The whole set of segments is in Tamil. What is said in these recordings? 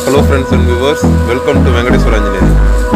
hello friends and viewers welcome to Venkateswara engineering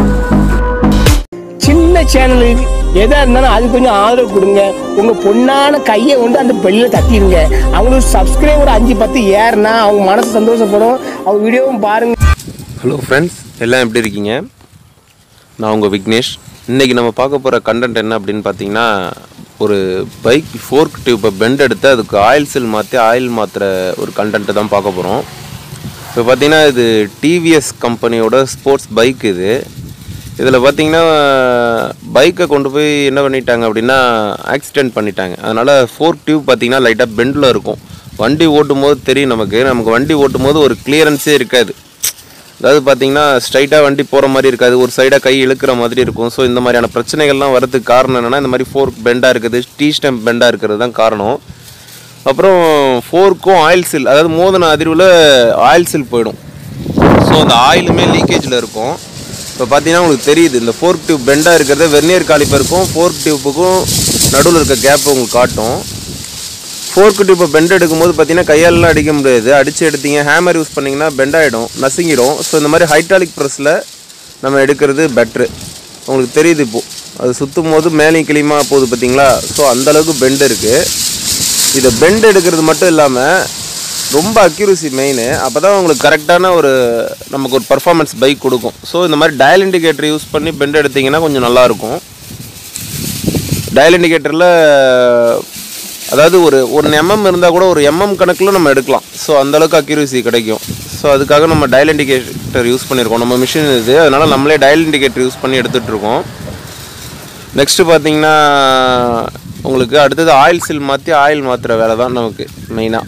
சின்ன சேனலுக்கு எதா இருந்தாலும் அது கொஞ்சம் ஆதரவு கொடுங்க உங்க பொண்ணான கையை வந்து அந்த பெல்ல தட்டிடுங்க அவங்களுக்கு சப்ஸ்கிரைபர் அஞ்சு பத்து ஏறுனா அவங்க மனசு சந்தோஷப்படும் அவங்க வீடியோவும் பாருங்க ஹலோ ஃப்ரெண்ட்ஸ் எல்லாம் எப்படி இருக்கீங்க நான் உங்கள் விக்னேஷ் இன்றைக்கி நம்ம பார்க்க போகிற கண்டென்ட் என்ன அப்படின்னு பார்த்தீங்கன்னா ஒரு பைக் ஃபோர்க் டியூப்பை பெண்ட் எடுத்து அதுக்கு ஆயில் செல் மாற்றி ஆயில் மாற்றுற ஒரு கண்டென்ட்டு தான் பார்க்க போகிறோம் இப்போ பார்த்தீங்கன்னா இது டிவிஎஸ் கம்பெனியோட ஸ்போர்ட்ஸ் பைக் இது இதில் பார்த்தீங்கன்னா பைக்கை கொண்டு போய் என்ன பண்ணிட்டாங்க அப்படின்னா ஆக்சிடென்ட் பண்ணிட்டாங்க அதனால் ஃபோர்க் டியூப் பார்த்தீங்கன்னா லைட்டாக பெண்டில் இருக்கும் வண்டி ஓட்டும் போது தெரியும் நமக்கு நமக்கு வண்டி ஓட்டும் போது ஒரு கிளியரன்ஸே இருக்காது அதாவது பார்த்தீங்கன்னா ஸ்ட்ரைட்டாக வண்டி போகிற மாதிரி இருக்காது ஒரு சைடாக கை இழுக்கிற மாதிரி இருக்கும் ஸோ இந்த மாதிரியான பிரச்சனைகள்லாம் வரதுக்கு காரணம் என்னென்னா இந்த மாதிரி ஃபோர்க் பெண்டாக இருக்குது டீ ஸ்டெம்ப் பெண்டாக இருக்கிறது தான் காரணம் அப்புறம் ஃபோர்க்கும் ஆயில் சில் அதாவது மோதன அதிர்வில் ஆயில் சில் போயிடும் ஸோ அந்த ஆயிலுமே லீக்கேஜில் இருக்கும் இப்போ பார்த்தீங்கன்னா உங்களுக்கு தெரியுது இந்த ஃபோர்க் டியூப் பெண்டாக இருக்கிறத வெர்னியர் காலிப்பருக்கும் ஃபோர்க் டியூப்புக்கும் நடுவில் இருக்க கேப் உங்களுக்கு காட்டும் ஃபோர்க் டியூப்பை பெண்ட் எடுக்கும்போது பார்த்தீங்கன்னா கையாலலாம் அடிக்க முடியாது அடித்து எடுத்தீங்க ஹேமர் யூஸ் பண்ணிங்கன்னா பெண்ட் ஆகிடும் நசுங்கிடும் ஸோ இந்த மாதிரி ஹைட்ராலிக் ப்ரெஸ்ஸில் நம்ம எடுக்கிறது பெட்ரு உங்களுக்கு தெரியுது இப்போது அது சுற்றும் போது மேலேயும் கிளியுமா போகுது பார்த்தீங்களா ஸோ அந்தளவுக்கு பெண்ட் இருக்குது இதை பெண்ட் எடுக்கிறது மட்டும் இல்லாமல் ரொம்ப அக்யூரசி மெயின் அப்போ தான் உங்களுக்கு கரெக்டான ஒரு நமக்கு ஒரு பர்ஃபார்மன்ஸ் பைக் கொடுக்கும் ஸோ இந்த மாதிரி டயல் இண்டிகேட்டர் யூஸ் பண்ணி பெண்ட் எடுத்தீங்கன்னா கொஞ்சம் நல்லாயிருக்கும் டயல் இண்டிகேட்டரில் அதாவது ஒரு ஒரு எம்எம் இருந்தால் கூட ஒரு எம்எம் கணக்கில் நம்ம எடுக்கலாம் ஸோ அந்தளவுக்கு அக்யூரசி கிடைக்கும் ஸோ அதுக்காக நம்ம டயல் இண்டிகேட்டர் யூஸ் பண்ணியிருக்கோம் நம்ம மிஷின் இது அதனால் நம்மளே டயல் இண்டிகேட்டர் யூஸ் பண்ணி எடுத்துகிட்டு இருக்கோம் நெக்ஸ்ட்டு பார்த்தீங்கன்னா உங்களுக்கு அடுத்தது ஆயில் சில் மாற்றி ஆயில் மாற்றுற வேலை தான் நமக்கு மெயினாக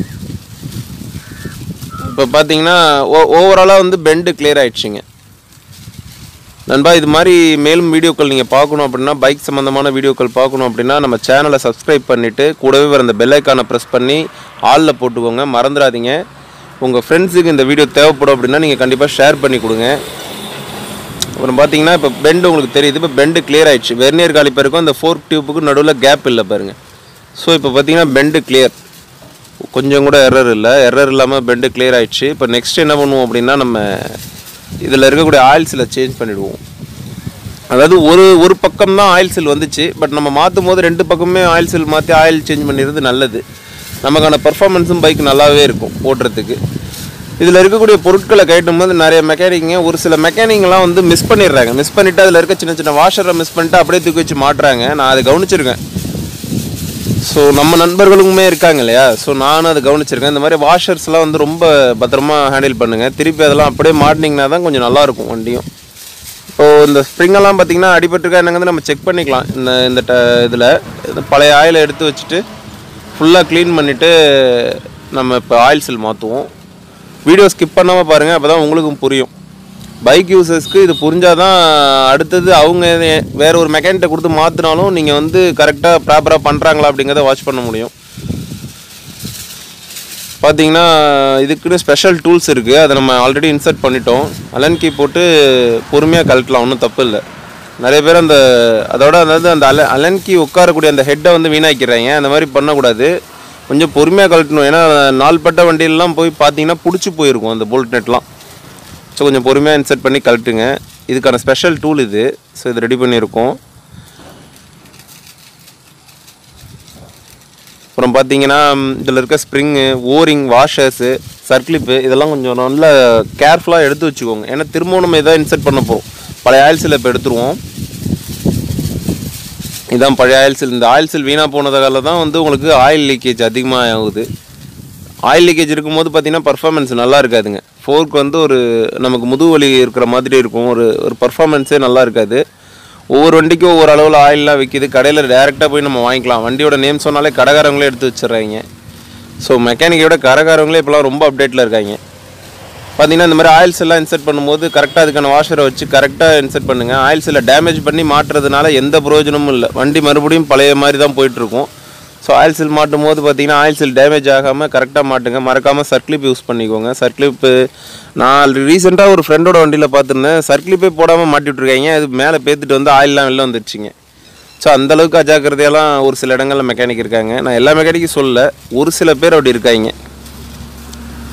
இப்போ பார்த்தீங்கன்னா ஓ ஓவராலாக வந்து பெண்டு கிளியர் ஆயிடுச்சுங்க நண்பா இது மாதிரி மேலும் வீடியோக்கள் நீங்கள் பார்க்கணும் அப்படின்னா பைக் சம்மந்தமான வீடியோக்கள் பார்க்கணும் அப்படின்னா நம்ம சேனலை சப்ஸ்கிரைப் பண்ணிவிட்டு கூடவே வர அந்த பெல் ஐக்கானை ப்ரெஸ் பண்ணி ஆலில் போட்டுக்கோங்க மறந்துடாதீங்க உங்கள் ஃப்ரெண்ட்ஸுக்கு இந்த வீடியோ தேவைப்படும் அப்படின்னா நீங்கள் கண்டிப்பாக ஷேர் பண்ணி கொடுங்க அப்புறம் பார்த்தீங்கன்னா இப்போ பெண்டு உங்களுக்கு தெரியுது இப்போ பெண்டு கிளியர் ஆயிடுச்சு வெர்னியர் காலிப்பருக்கும் அந்த ஃபோர்க் டியூப்புக்கும் நடுவில் கேப் இல்லை பாருங்கள் ஸோ இப்போ பார்த்தீங்கன்னா பெண்டு கிளியர் கொஞ்சம் கூட எரர் இல்லை எரர் இல்லாமல் பெண்டு கிளியர் ஆயிடுச்சு இப்போ நெக்ஸ்ட் என்ன பண்ணுவோம் அப்படின்னா நம்ம இதில் இருக்கக்கூடிய ஆயில் சிலை சேஞ்ச் பண்ணிவிடுவோம் அதாவது ஒரு ஒரு பக்கம் தான் ஆயில் செல் வந்துச்சு பட் நம்ம மாற்றும் போது ரெண்டு பக்கமே ஆயில் செல் மாற்றி ஆயில் சேஞ்ச் பண்ணிடுறது நல்லது நமக்கான பர்ஃபார்மன்ஸும் பைக் நல்லாவே இருக்கும் ஓட்டுறதுக்கு இதில் இருக்கக்கூடிய பொருட்களை கேட்டும் போது நிறைய மெக்கானிக்குங்க ஒரு சில மெக்கானிக்லாம் வந்து மிஸ் பண்ணிடுறாங்க மிஸ் பண்ணிவிட்டு அதில் இருக்க சின்ன சின்ன வாஷரை மிஸ் பண்ணிட்டு அப்படியே தூக்கி வச்சு மாட்டுறாங்க நான் அதை கவனிச்சிருக்கேன் ஸோ நம்ம நண்பர்களுக்குமே இருக்காங்க இல்லையா ஸோ நானும் அதை கவனிச்சிருக்கேன் இந்த மாதிரி வாஷர்ஸ்லாம் வந்து ரொம்ப பத்திரமா ஹேண்டில் பண்ணுங்கள் திருப்பி அதெல்லாம் அப்படியே மாட்டினீங்கன்னா தான் கொஞ்சம் நல்லாயிருக்கும் வண்டியும் இப்போது இந்த ஸ்ப்ரிங்கெல்லாம் பார்த்தீங்கன்னா அடிபட்டிருக்கா என்னங்கிறது நம்ம செக் பண்ணிக்கலாம் இந்த இந்த ட இதில் இந்த பழைய ஆயிலை எடுத்து வச்சுட்டு ஃபுல்லாக க்ளீன் பண்ணிவிட்டு நம்ம இப்போ ஆயில் செல் மாற்றுவோம் வீடியோ ஸ்கிப் பண்ணாமல் பாருங்கள் அப்போ தான் உங்களுக்கும் புரியும் பைக் யூசர்ஸ்க்கு இது புரிஞ்சாதான் அடுத்தது அவங்க வேற ஒரு மெக்கானிட்ட கொடுத்து மாற்றினாலும் நீங்கள் வந்து கரெக்டாக ப்ராப்பராக பண்ணுறாங்களா அப்படிங்கிறத வாட்ச் பண்ண முடியும் பார்த்தீங்கன்னா இதுக்குன்னு ஸ்பெஷல் டூல்ஸ் இருக்குது அதை நம்ம ஆல்ரெடி இன்சர்ட் பண்ணிட்டோம் அலன் கீ போட்டு பொறுமையாக கழட்டலாம் ஒன்றும் தப்பு இல்லை நிறைய பேர் அந்த அதோட அதாவது அந்த அல அலன் கீ உட்காரக்கூடிய அந்த ஹெட்டை வந்து வீணாக்கிறாங்க அந்த மாதிரி பண்ணக்கூடாது கொஞ்சம் பொறுமையாக கழட்டணும் ஏன்னா நாள்பட்ட வண்டியிலலாம் போய் பார்த்தீங்கன்னா பிடிச்சி போயிருக்கும் அந்த போல்ட் நெட்லாம் ஸோ கொஞ்சம் பொறுமையாக இன்சர்ட் பண்ணி கழட்டுங்க இதுக்கான ஸ்பெஷல் டூல் இது ஸோ இது ரெடி பண்ணியிருக்கோம் அப்புறம் பார்த்தீங்கன்னா இதில் இருக்க ஸ்ப்ரிங்கு ஓரிங் வாஷர்ஸு சர்க்ளிப்பு இதெல்லாம் கொஞ்சம் நல்லா கேர்ஃபுல்லாக எடுத்து வச்சுக்கோங்க ஏன்னா திரும்பவும் நம்ம இதை இன்சர்ட் பண்ண போகிறோம் பழைய ஆயில் சில் இப்போ எடுத்துருவோம் இதான் பழைய ஆயில் சில் இந்த ஆயில் சில் வீணாக போனதால தான் வந்து உங்களுக்கு ஆயில் லீக்கேஜ் அதிகமாக ஆகுது ஆயில் லீக்கேஜ் இருக்கும்போது பார்த்தீங்கன்னா பர்ஃபார்மன்ஸ் நல்லா இருக்காதுங்க ஃபோர்க் வந்து ஒரு நமக்கு முதுகு வலி இருக்கிற மாதிரி இருக்கும் ஒரு ஒரு பர்ஃபார்மன்ஸே நல்லா இருக்காது ஒவ்வொரு வண்டிக்கும் ஒவ்வொரு அளவில் ஆயிலெலாம் விற்கிது கடையில் டேரெக்டாக போய் நம்ம வாங்கிக்கலாம் வண்டியோட நேம் சொன்னாலே கடைக்காரங்களே எடுத்து வச்சிடுறாங்க ஸோ மெக்கானிக்கோட கடைக்காரங்களே இப்போலாம் ரொம்ப அப்டேட்டில் இருக்காங்க பார்த்தீங்கன்னா இந்த மாதிரி ஆயில்ஸ் எல்லாம் இன்சர்ட் பண்ணும்போது கரெக்டாக அதுக்கான வாஷரை வச்சு கரெக்டாக இன்சர்ட் பண்ணுங்கள் ஆயில்ஸில் டேமேஜ் பண்ணி மாட்டுறதுனால எந்த பிரயோஜனமும் இல்லை வண்டி மறுபடியும் பழைய மாதிரி தான் போயிட்டுருக்கும் ஸோ ஆயில் சீல் மாட்டும் போது பார்த்தீங்கன்னா ஆயில் சீல் டேமேஜ் ஆகாமல் கரெக்டாக மாட்டுங்க மறக்காமல் சர்க்ளிப் யூஸ் பண்ணிக்கோங்க சர்க்ளிப்பு நான் ரீசெண்டாக ஒரு ஃப்ரெண்டோட வண்டியில் பார்த்துருந்தேன் சர்க்ளிப்பே போடாமல் மாட்டி விட்ருக்காங்க அது மேலே பேத்துட்டு வந்து ஆயிலெலாம் வெளில வந்துடுச்சிங்க ஸோ அந்தளவுக்கு அஜாக்கிரதையெல்லாம் ஒரு சில இடங்களில் மெக்கானிக் இருக்காங்க நான் எல்லா மெக்கானிக்கும் சொல்லல ஒரு சில பேர் அப்படி இருக்காங்க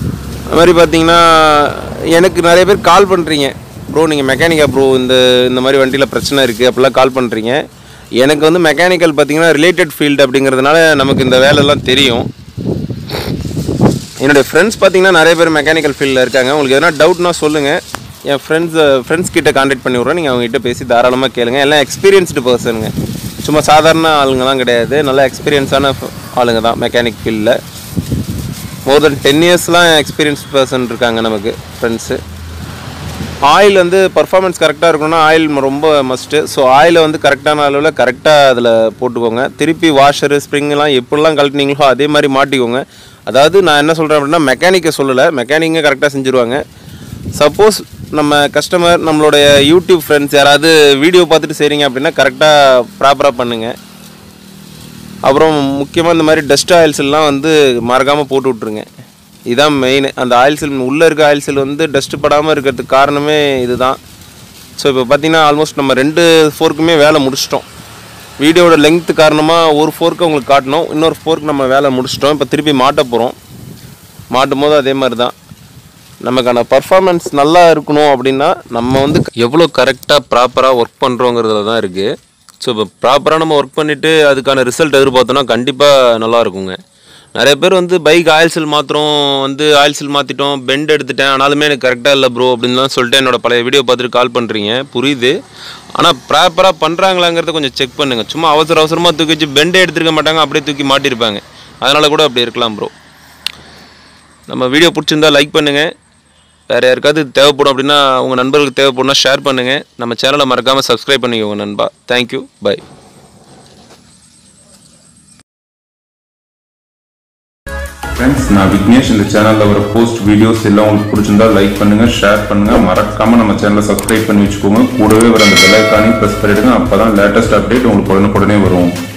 அது மாதிரி பார்த்தீங்கன்னா எனக்கு நிறைய பேர் கால் பண்ணுறீங்க ப்ரோ நீங்கள் மெக்கானிக்கா ப்ரோ இந்த இந்த மாதிரி வண்டியில் பிரச்சனை இருக்குது அப்படிலாம் கால் பண்ணுறீங்க எனக்கு வந்து மெக்கானிக்கல் பார்த்தீங்கன்னா ரிலேட்டட் ஃபீல்டு அப்படிங்கிறதுனால நமக்கு இந்த வேலைலாம் தெரியும் என்னுடைய ஃப்ரெண்ட்ஸ் பார்த்தீங்கன்னா நிறைய பேர் மெக்கானிக்கல் ஃபீல்டில் இருக்காங்க உங்களுக்கு எதனா டவுட்னா சொல்லுங்கள் என் ஃப்ரெண்ட்ஸ் ஃப்ரெண்ட்ஸ் கிட்ட காண்டாக்ட் பண்ணி விட்றேன் நீங்கள் அவங்ககிட்ட பேசி தாராளமாக கேளுங்க எல்லாம் எக்ஸ்பீரியன்ஸ்டு பர்சனுங்க சும்மா சாதாரண ஆளுங்கலாம் கிடையாது நல்ல எக்ஸ்பீரியன்ஸான ஆளுங்க தான் மெக்கானிக் ஃபீல்டில் மோர் தென் டென் இயர்ஸ்லாம் எக்ஸ்பீரியன்ஸ் பர்சன் இருக்காங்க நமக்கு ஃப்ரெண்ட்ஸு ஆயில் வந்து பர்ஃபார்மன்ஸ் கரெக்டாக இருக்கணும்னா ஆயில் ரொம்ப மஸ்ட்டு ஸோ ஆயிலை வந்து கரெக்டான அளவில் கரெக்டாக அதில் போட்டுக்கோங்க திருப்பி வாஷரு ஸ்ப்ரிங்லாம் எப்படிலாம் கழட்டினீங்களோ அதே மாதிரி மாட்டிக்கோங்க அதாவது நான் என்ன சொல்கிறேன் அப்படின்னா மெக்கானிக்கை சொல்லலை மெக்கானிக்கை கரெக்டாக செஞ்சுருவாங்க சப்போஸ் நம்ம கஸ்டமர் நம்மளுடைய யூடியூப் ஃப்ரெண்ட்ஸ் யாராவது வீடியோ பார்த்துட்டு செய்கிறீங்க அப்படின்னா கரெக்டாக ப்ராப்பராக பண்ணுங்கள் அப்புறம் முக்கியமாக இந்த மாதிரி டஸ்ட் ஆயில்ஸ் எல்லாம் வந்து மறக்காமல் போட்டு விட்ருங்க இதுதான் மெயின் அந்த ஆயில் செல் உள்ளே இருக்க ஆயில் செல் வந்து டஸ்ட் படாமல் இருக்கிறதுக்கு காரணமே இதுதான் ஸோ இப்போ பார்த்தீங்கன்னா ஆல்மோஸ்ட் நம்ம ரெண்டு ஃபோர்க்குமே வேலை முடிச்சிட்டோம் வீடியோட லெங்க்த் காரணமாக ஒரு ஃபோர்க்கு உங்களுக்கு காட்டணும் இன்னொரு ஃபோர்க் நம்ம வேலை முடிச்சிட்டோம் இப்போ திருப்பி மாட்ட போகிறோம் மாட்டும் போது அதே மாதிரி தான் நமக்கான பர்ஃபார்மன்ஸ் நல்லா இருக்கணும் அப்படின்னா நம்ம வந்து எவ்வளோ கரெக்டாக ப்ராப்பராக ஒர்க் பண்ணுறோங்கிறதுல தான் இருக்குது ஸோ இப்போ ப்ராப்பராக நம்ம ஒர்க் பண்ணிவிட்டு அதுக்கான ரிசல்ட் எதிர்பார்த்தோன்னா கண்டிப்பாக நல்லா இருக்குங்க நிறைய பேர் வந்து பைக் ஆயில் செல் மாத்திரம் வந்து ஆயில் செல் மாற்றிட்டோம் பெண்ட் எடுத்துட்டேன் ஆனாலுமே எனக்கு கரெக்டாக இல்லை ப்ரோ அப்படின்லாம் சொல்லிட்டு என்னோட பழைய வீடியோ பார்த்துட்டு கால் பண்ணுறீங்க புரியுது ஆனால் ப்ராப்பராக பண்ணுறாங்களாங்கிறத கொஞ்சம் செக் பண்ணுங்கள் சும்மா அவசர அவசரமாக தூக்கி வச்சு பெண்டே எடுத்துருக்க மாட்டாங்க அப்படியே தூக்கி மாட்டியிருப்பாங்க அதனால் கூட அப்படி இருக்கலாம் ப்ரோ நம்ம வீடியோ பிடிச்சிருந்தா லைக் பண்ணுங்கள் வேறு யாருக்காவது தேவைப்படும் அப்படின்னா உங்கள் நண்பர்களுக்கு தேவைப்படும்னா ஷேர் பண்ணுங்கள் நம்ம சேனலை மறக்காமல் சப்ஸ்கிரைப் பண்ணிக்கோங்க நண்பா தேங்க்யூ பை ஃப்ரெண்ட்ஸ் நான் விக்னேஷ் இந்த சேனலில் வர போஸ்ட் வீடியோஸ் எல்லாம் உங்களுக்கு பிடிச்சிருந்தா லைக் பண்ணுங்க ஷேர் பண்ணுங்க மறக்காம நம்ம சேனலை சப்ஸ்கிரைப் பண்ணி வச்சுக்கோங்க கூடவே வர அந்த பெல் ஐக்கானையும் ப்ரெஸ் பண்ணிடுங்க அப்பதான் லேட்டஸ்ட் அப்டேட் உங்களுக்கு உடனுக்குடனே வரும்